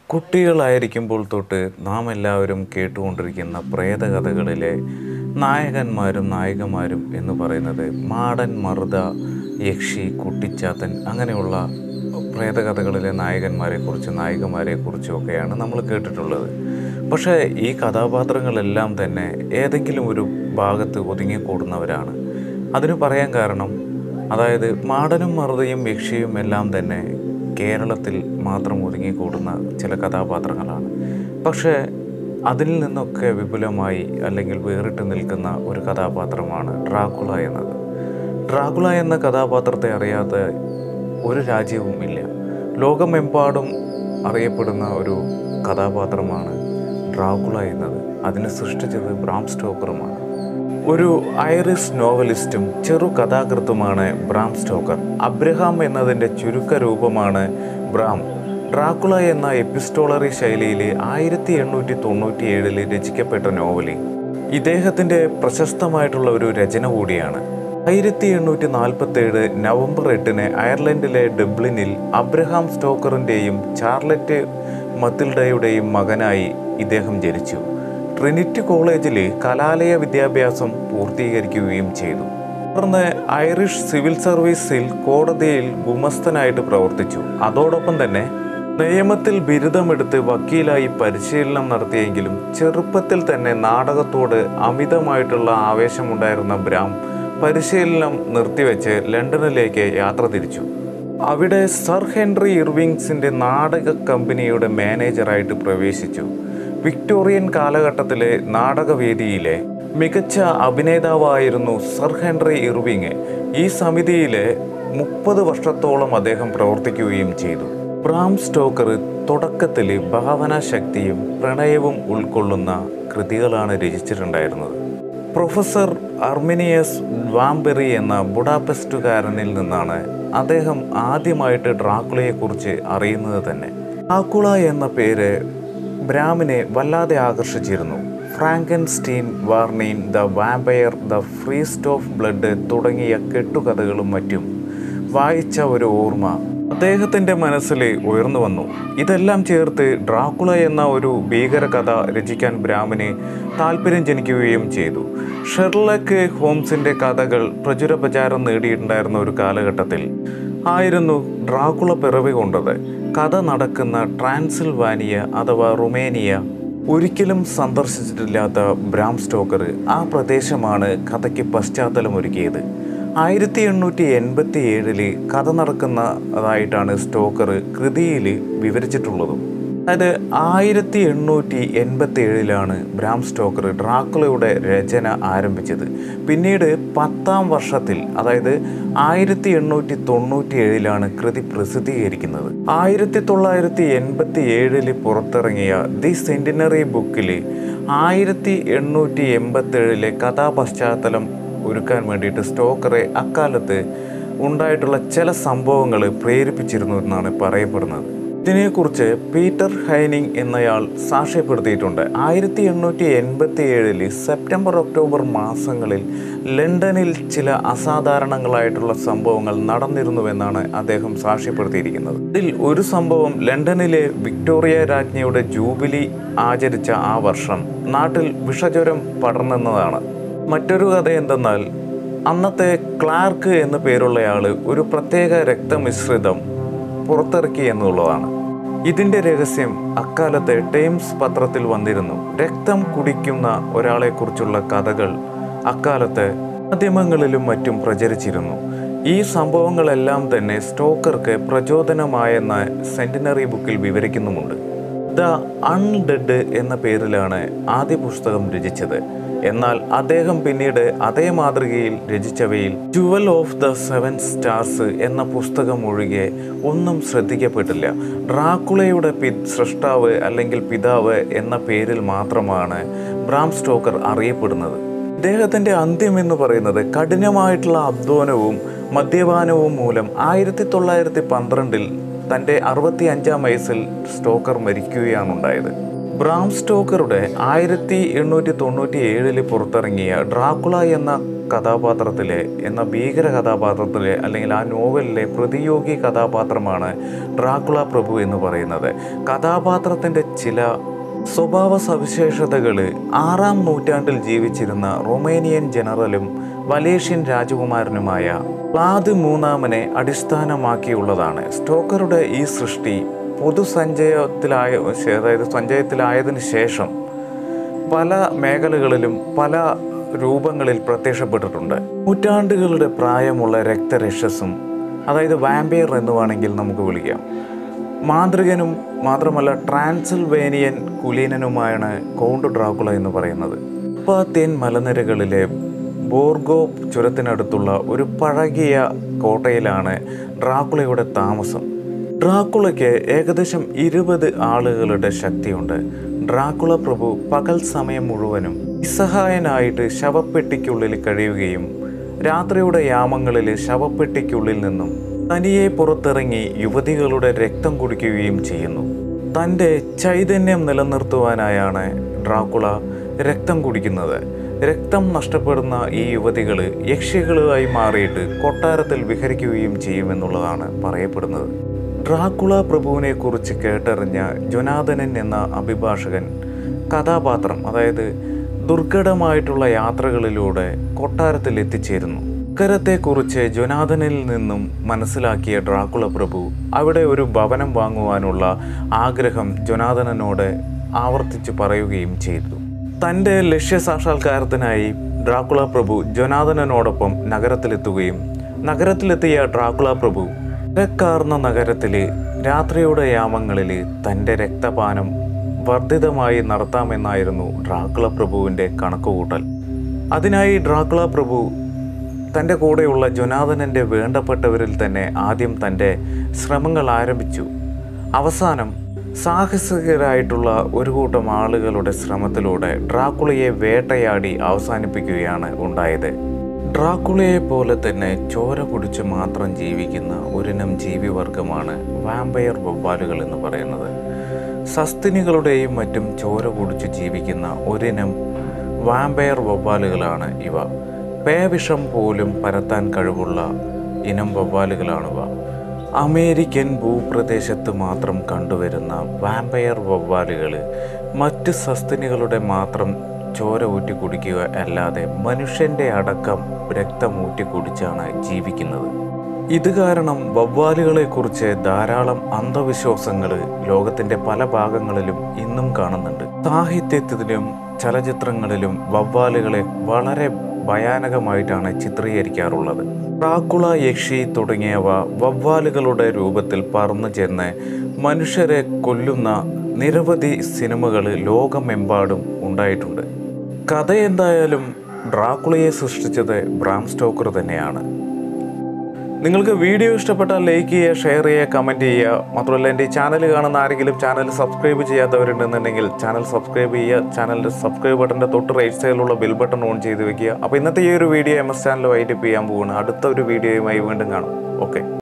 കുട്ടികളായിരിക്കുമ്പോൾ തൊട്ട് നാം എല്ലാവരും കേട്ടുകൊണ്ടിരിക്കുന്ന പ്രേതകഥകളിലെ നായകന്മാരും നായികമാരും എന്ന് പറയുന്നത് മാടൻ മറുത യക്ഷി കുട്ടിച്ചാത്തൻ അങ്ങനെയുള്ള പ്രേതകഥകളിലെ നായകന്മാരെക്കുറിച്ച് നായികമാരെക്കുറിച്ചും ഒക്കെയാണ് നമ്മൾ കേട്ടിട്ടുള്ളത് പക്ഷേ ഈ കഥാപാത്രങ്ങളെല്ലാം തന്നെ ഏതെങ്കിലും ഒരു ഭാഗത്ത് ഒതുങ്ങിക്കൂടുന്നവരാണ് അതിന് പറയാൻ കാരണം അതായത് മാടനും മറുതയും യക്ഷിയും എല്ലാം തന്നെ കേരളത്തിൽ മാത്രം ഒതുങ്ങിക്കൂടുന്ന ചില കഥാപാത്രങ്ങളാണ് പക്ഷേ അതിൽ നിന്നൊക്കെ വിപുലമായി അല്ലെങ്കിൽ വേറിട്ട് നിൽക്കുന്ന ഒരു കഥാപാത്രമാണ് ഡ്രാക്കുള എന്നത് ഡ്രാക്കുള എന്ന കഥാപാത്രത്തെ അറിയാത്ത ഒരു രാജ്യവും ഇല്ല ലോകമെമ്പാടും അറിയപ്പെടുന്ന ഒരു കഥാപാത്രമാണ് ഡ്രാക്കുള എന്നത് അതിനെ സൃഷ്ടിച്ചത് ബ്രാം സ്റ്റോക്കറുമാണ് ഒരു ഐറിഷ് നോവലിസ്റ്റും ചെറു കഥാകൃത്തുമാണ് ബ്രാം സ്റ്റോക്കർ അബ്രഹാം എന്നതിൻ്റെ ചുരുക്ക രൂപമാണ് ബ്രാം ഡ്രാക്കുള എന്ന എപ്പിസ്റ്റോളറി ശൈലിയിലെ ആയിരത്തി എണ്ണൂറ്റി തൊണ്ണൂറ്റി ഏഴിൽ രചിക്കപ്പെട്ട നോവല് ഇദ്ദേഹത്തിൻ്റെ പ്രശസ്തമായിട്ടുള്ള ഒരു രചന കൂടിയാണ് ആയിരത്തി എണ്ണൂറ്റി നാൽപ്പത്തി ഏഴ് നവംബർ എട്ടിന് അയർലൻഡിലെ ഡബ്ലിനിൽ അബ്രഹാം സ്റ്റോക്കറിൻ്റെയും ചാർലറ്റ് മത്തിൽഡയുടെയും മകനായി ഇദ്ദേഹം ജനിച്ചു ട്രിനിറ്റി കോളേജിൽ കലാലയ വിദ്യാഭ്യാസം പൂർത്തീകരിക്കുകയും ചെയ്തു തുടർന്ന് ഐറിഷ് സിവിൽ സർവീസിൽ കോടതിയിൽ ഗുമസ്തനായിട്ട് പ്രവർത്തിച്ചു അതോടൊപ്പം തന്നെ നിയമത്തിൽ ബിരുദമെടുത്ത് വക്കീലായി പരിശീലനം നടത്തിയെങ്കിലും ചെറുപ്പത്തിൽ തന്നെ നാടകത്തോട് അമിതമായിട്ടുള്ള ആവേശമുണ്ടായിരുന്ന ബ്രാം പരിശീലനം നിർത്തിവെച്ച് ലണ്ടനിലേക്ക് യാത്ര തിരിച്ചു അവിടെ സർ ഹെൻറി ഇർവിങ്സിന്റെ നാടക കമ്പനിയുടെ മാനേജറായിട്ട് പ്രവേശിച്ചു വിക്ടോറിയൻ കാലഘട്ടത്തിലെ നാടകവേദിയിലെ മികച്ച അഭിനേതാവായിരുന്നു സർ ഹെൻറി ഇർവിങ് ഈ സമിതിയിലെ മുപ്പത് വർഷത്തോളം അദ്ദേഹം പ്രവർത്തിക്കുകയും ചെയ്തു ബ്രാം സ്റ്റോക്കർ തുടക്കത്തിൽ ഭാവനാശക്തിയും പ്രണയവും ഉൾക്കൊള്ളുന്ന കൃതികളാണ് രചിച്ചിട്ടുണ്ടായിരുന്നത് പ്രൊഫസർ അർമിനിയസ് വാംബെറി എന്ന ബുഡാപെസ്റ്റുകാരനിൽ നിന്നാണ് അദ്ദേഹം ആദ്യമായിട്ട് ഡ്രാക്കുളയെക്കുറിച്ച് അറിയുന്നത് തന്നെ ഡ്രാക്കുള എന്ന പേര് ബ്രാമിനെ വല്ലാതെ ആകർഷിച്ചിരുന്നു Frankenstein Varney the vampire the feast of blood തുടങ്ങിയ കെട്ടുകഥകളും മറ്റും വായിച്ച ഒരു ഓർമ്മ അദ്ദേഹത്തിൻ്റെ മനസ്സിൽ ഉയർന്നു വന്നു ഇതെല്ലാം ചേർത്ത് ഡ്രാക്കുള എന്ന ഒരു ഭീകര കഥ രചിക്കാൻ ബ്രാമിന് താല്പര്യം ജനിക്കുകയും ചെയ്തു ഷെർലക്ക് ഹോംസിൻ്റെ കഥകൾ പ്രചുരപ്രചാരം നേടിയിട്ടുണ്ടായിരുന്ന ഒരു കാലഘട്ടത്തിൽ ആയിരുന്നു ഡ്രാക്കുള പിറവി കൊണ്ടത് കഥ നടക്കുന്ന ട്രാൻസിൽവാനിയ അഥവാ റുമേനിയ ഒരിക്കലും സന്ദർശിച്ചിട്ടില്ലാത്ത ബ്രാം സ്റ്റോക്കർ ആ പ്രദേശമാണ് കഥയ്ക്ക് പശ്ചാത്തലമൊരുക്കിയത് ആയിരത്തി എണ്ണൂറ്റി എൺപത്തി ഏഴില് കഥ നടക്കുന്നതായിട്ടാണ് സ്റ്റോക്കർ കൃതിയിൽ വിവരിച്ചിട്ടുള്ളതും അതായത് ആയിരത്തി എണ്ണൂറ്റി എൺപത്തി ഏഴിലാണ് ബ്രാം സ്റ്റോക്കർ ഡ്രാക്കുളയുടെ രചന ആരംഭിച്ചത് പിന്നീട് പത്താം വർഷത്തിൽ അതായത് ആയിരത്തി എണ്ണൂറ്റി തൊണ്ണൂറ്റി ഏഴിലാണ് കൃതി പ്രസിദ്ധീകരിക്കുന്നത് ആയിരത്തി തൊള്ളായിരത്തി എൺപത്തി ഏഴില് പുറത്തിറങ്ങിയ ദി സെൻറ്റിനറി ബുക്കിൽ ആയിരത്തി എണ്ണൂറ്റി എൺപത്തി ഏഴിലെ കഥാപശ്ചാത്തലം ഒരുക്കാൻ വേണ്ടിയിട്ട് സ്റ്റോക്കറെ അക്കാലത്ത് ഉണ്ടായിട്ടുള്ള ചില സംഭവങ്ങൾ പ്രേരിപ്പിച്ചിരുന്നു എന്നാണ് പറയപ്പെടുന്നത് ഇതിനെക്കുറിച്ച് പീറ്റർ ഹൈനിങ് എന്നയാൾ സാക്ഷ്യപ്പെടുത്തിയിട്ടുണ്ട് ആയിരത്തി എണ്ണൂറ്റി എൺപത്തി ഏഴില് സെപ്റ്റംബർ ഒക്ടോബർ മാസങ്ങളിൽ ലണ്ടനിൽ ചില അസാധാരണങ്ങളായിട്ടുള്ള സംഭവങ്ങൾ നടന്നിരുന്നുവെന്നാണ് അദ്ദേഹം സാക്ഷ്യപ്പെടുത്തിയിരിക്കുന്നത് ഇതിൽ ഒരു സംഭവം ലണ്ടനിലെ വിക്ടോറിയ രാജ്ഞിയുടെ ജൂബിലി ആചരിച്ച ആ വർഷം നാട്ടിൽ വിഷജ്വരം പടർന്നെന്നതാണ് മറ്റൊരു കഥ എന്തെന്നാൽ അന്നത്തെ ക്ലാർക്ക് എന്നു പേരുള്ളയാൾ ഒരു പ്രത്യേക രക്തമിശ്രിതം പുറത്തിറക്കി എന്നുള്ളതാണ് ഇതിൻ്റെ രഹസ്യം അക്കാലത്തെ ടൈംസ് പത്രത്തിൽ വന്നിരുന്നു രക്തം കുടിക്കുന്ന ഒരാളെക്കുറിച്ചുള്ള കഥകൾ അക്കാലത്ത് മാധ്യമങ്ങളിലും മറ്റും പ്രചരിച്ചിരുന്നു ഈ സംഭവങ്ങളെല്ലാം തന്നെ സ്റ്റോക്കർക്ക് പ്രചോദനമായെന്ന് സെന്റിനറി ബുക്കിൽ വിവരിക്കുന്നുമുണ്ട് ദ അൺഡെഡ് എന്ന പേരിലാണ് ആദ്യ പുസ്തകം രചിച്ചത് എന്നാൽ അദ്ദേഹം പിന്നീട് അതേ മാതൃകയിൽ രചിച്ചവയിൽ jewel of the seven stars എന്ന പുസ്തകം ഒഴികെ ഒന്നും ശ്രദ്ധിക്കപ്പെട്ടില്ല ഡ്രാക്കുളയുടെ പി സൃഷ്ടാവ് അല്ലെങ്കിൽ പിതാവ് എന്ന പേരിൽ മാത്രമാണ് ബ്രാം സ്റ്റോക്കർ അറിയപ്പെടുന്നത് ഇദ്ദേഹത്തിൻ്റെ അന്ത്യം എന്ന് പറയുന്നത് കഠിനമായിട്ടുള്ള അധ്വാനവും മദ്യപാനവും മൂലം ആയിരത്തി തൊള്ളായിരത്തി പന്ത്രണ്ടിൽ തൻ്റെ അറുപത്തി അഞ്ചാം വയസ്സിൽ സ്റ്റോക്കർ മരിക്കുകയാണ് ഉണ്ടായത് ബ്രാം സ്റ്റോക്കറുടെ ആയിരത്തി എണ്ണൂറ്റി തൊണ്ണൂറ്റി ഏഴില് പുറത്തിറങ്ങിയ ഡ്രാക്കുള എന്ന കഥാപാത്രത്തിലെ എന്ന ഭീകര കഥാപാത്രത്തിലെ അല്ലെങ്കിൽ ആ നോവലിലെ പ്രതിയോഗി കഥാപാത്രമാണ് ഡ്രാക്കുള പ്രഭു എന്ന് പറയുന്നത് കഥാപാത്രത്തിൻ്റെ ചില സ്വഭാവ സവിശേഷതകൾ ആറാം നൂറ്റാണ്ടിൽ ജീവിച്ചിരുന്ന റൊമേനിയൻ ജനറലും വലേഷ്യൻ രാജകുമാരനുമായ പ്ലാദ് മൂന്നാമനെ അടിസ്ഥാനമാക്കിയുള്ളതാണ് സ്റ്റോക്കറുടെ ഈ സൃഷ്ടി പൊതുസഞ്ചയത്തിലായ അതായത് സഞ്ചയത്തിലായതിനു ശേഷം പല മേഖലകളിലും പല രൂപങ്ങളിൽ പ്രത്യക്ഷപ്പെട്ടിട്ടുണ്ട് നൂറ്റാണ്ടുകളുടെ പ്രായമുള്ള രക്തരക്ഷസും അതായത് വാമ്പയർ എന്ന് വേണമെങ്കിൽ നമുക്ക് വിളിക്കാം മാന്ത്രികനും മാത്രമല്ല ട്രാൻസിൽവേനിയൻ കുലീനനുമാണ് കൗണ്ട് ഡ്രാക്കുള എന്ന് പറയുന്നത് ഉപ്പാത്യൻ മലനിരകളിലെ ബോർഗോ ചുരത്തിനടുത്തുള്ള ഒരു പഴകിയ കോട്ടയിലാണ് ഡ്രാക്കുളയുടെ താമസം ഡ്രാക്കുളയ്ക്ക് ഏകദേശം ഇരുപത് ആളുകളുടെ ശക്തിയുണ്ട് ഡ്രാക്കുള പ്രഭു പകൽ സമയം മുഴുവനും നിസ്സഹായനായിട്ട് ശവപ്പെട്ടിക്കുള്ളിൽ കഴിയുകയും രാത്രിയുടെ യാമങ്ങളിൽ ശവപ്പെട്ടിക്കുള്ളിൽ നിന്നും തനിയെ പുറത്തിറങ്ങി യുവതികളുടെ രക്തം കുടിക്കുകയും ചെയ്യുന്നു തൻ്റെ ചൈതന്യം നിലനിർത്തുവാനായാണ് ഡ്രാക്കുള രക്തം കുടിക്കുന്നത് രക്തം നഷ്ടപ്പെടുന്ന ഈ യുവതികൾ യക്ഷികളുമായി മാറിയിട്ട് കൊട്ടാരത്തിൽ വിഹരിക്കുകയും ചെയ്യുമെന്നുള്ളതാണ് പറയപ്പെടുന്നത് ഡ്രാക്കുള പ്രഭുവിനെ കുറിച്ച് കേട്ടറിഞ്ഞ ജൊനാഥനൻ എന്ന അഭിഭാഷകൻ കഥാപാത്രം അതായത് ദുർഘടമായിട്ടുള്ള യാത്രകളിലൂടെ കൊട്ടാരത്തിൽ എത്തിച്ചേരുന്നു ഇക്കരത്തെക്കുറിച്ച് ജൊനാഥനിൽ നിന്നും മനസ്സിലാക്കിയ ഡ്രാക്കുള പ്രഭു അവിടെ ഒരു ഭവനം വാങ്ങുവാനുള്ള ആഗ്രഹം ജൊനാഥനനോട് ആവർത്തിച്ചു പറയുകയും ചെയ്തു തൻ്റെ ലക്ഷ്യസാക്ഷാത്കാരത്തിനായി ഡ്രാക്കുള പ്രഭു ജൊനാഥനനോടൊപ്പം നഗരത്തിലെത്തുകയും നഗരത്തിലെത്തിയ ഡ്രാക്കുള പ്രഭു തിരക്കാർന്ന നഗരത്തിൽ രാത്രിയുടെ യാമങ്ങളിൽ തൻ്റെ രക്തപാനം വർദ്ധിതമായി നടത്താമെന്നായിരുന്നു ഡ്രാക്കുള പ്രഭുവിൻ്റെ കണക്കുകൂട്ടൽ അതിനായി ഡ്രാക്കുള പ്രഭു തൻ്റെ കൂടെയുള്ള ജൊനാഥനൻ്റെ വേണ്ടപ്പെട്ടവരിൽ തന്നെ ആദ്യം തൻ്റെ ശ്രമങ്ങൾ ആരംഭിച്ചു അവസാനം സാഹസികരായിട്ടുള്ള ഒരു കൂട്ടം ആളുകളുടെ ശ്രമത്തിലൂടെ ഡ്രാക്കുളയെ വേട്ടയാടി അവസാനിപ്പിക്കുകയാണ് ഉണ്ടായത് ഡ്രാക്കുളയെ പോലെ തന്നെ ചോര കുടിച്ച് മാത്രം ജീവിക്കുന്ന ഒരിനം ജീവിവർഗമാണ് വാമ്പയർ വവ്വാലുകൾ എന്ന് പറയുന്നത് സസ്തിനികളുടെയും മറ്റും ചോര കുടിച്ച് ജീവിക്കുന്ന ഒരിനം വാമ്പയർ വവ്വാലുകളാണ് ഇവ പേവിഷം പോലും പരത്താൻ കഴിവുള്ള ഇനം വവ്വാലുകളാണിവ അമേരിക്കൻ ഭൂപ്രദേശത്ത് മാത്രം കണ്ടുവരുന്ന വാമ്പയർ വവ്വാലുകൾ മറ്റ് സസ്തിനികളുടെ മാത്രം ചോര ഊറ്റി കുടിക്കുക അല്ലാതെ മനുഷ്യൻ്റെ അടക്കം രക്തം ഊറ്റി കുടിച്ചാണ് ജീവിക്കുന്നത് ഇത് കാരണം വവ്വാലുകളെക്കുറിച്ച് ധാരാളം അന്ധവിശ്വാസങ്ങൾ ലോകത്തിൻ്റെ പല ഭാഗങ്ങളിലും ഇന്നും കാണുന്നുണ്ട് സാഹിത്യത്തിലും ചലച്ചിത്രങ്ങളിലും വവ്വാലുകളെ വളരെ ഭയാനകമായിട്ടാണ് ചിത്രീകരിക്കാറുള്ളത് ഡ്രാക്കുള യക്ഷി തുടങ്ങിയവ വവ്വാലുകളുടെ രൂപത്തിൽ പറന്നു ചെന്ന് മനുഷ്യരെ കൊല്ലുന്ന നിരവധി സിനിമകൾ ലോകമെമ്പാടും ഉണ്ടായിട്ടുണ്ട് കഥ എന്തായാലും ഡ്രാക്കുളയെ സൃഷ്ടിച്ചത് ബ്രാം സ്റ്റോക്കർ തന്നെയാണ് നിങ്ങൾക്ക് വീഡിയോ ഇഷ്ടപ്പെട്ടാൽ ലൈക്ക് ചെയ്യുക ഷെയർ ചെയ്യുക കമൻറ്റ് ചെയ്യുക മാത്രമല്ല എൻ്റെ ഈ ചാനൽ കാണുന്ന ആരെങ്കിലും ചാനൽ സബ്സ്ക്രൈബ് ചെയ്യാത്തവരുണ്ടെന്നുണ്ടെങ്കിൽ ചാനൽ സബ്സ്ക്രൈബ് ചെയ്യുക ചാനലിൻ്റെ സബ്സ്ക്രൈബ് ബട്ടൻ്റെ തൊട്ട് റൈറ്റ് സൈഡിലുള്ള ബെൽ ബട്ടൺ ഓൺ ചെയ്ത് വെക്കുക അപ്പോൾ ഇന്നത്തെ ഈ ഒരു video M S channel wind up ചെയ്യാൻ പോവുകയാണ് അടുത്ത ഒരു വീഡിയോയുമായി വീണ്ടും കാണാം ഓക്കെ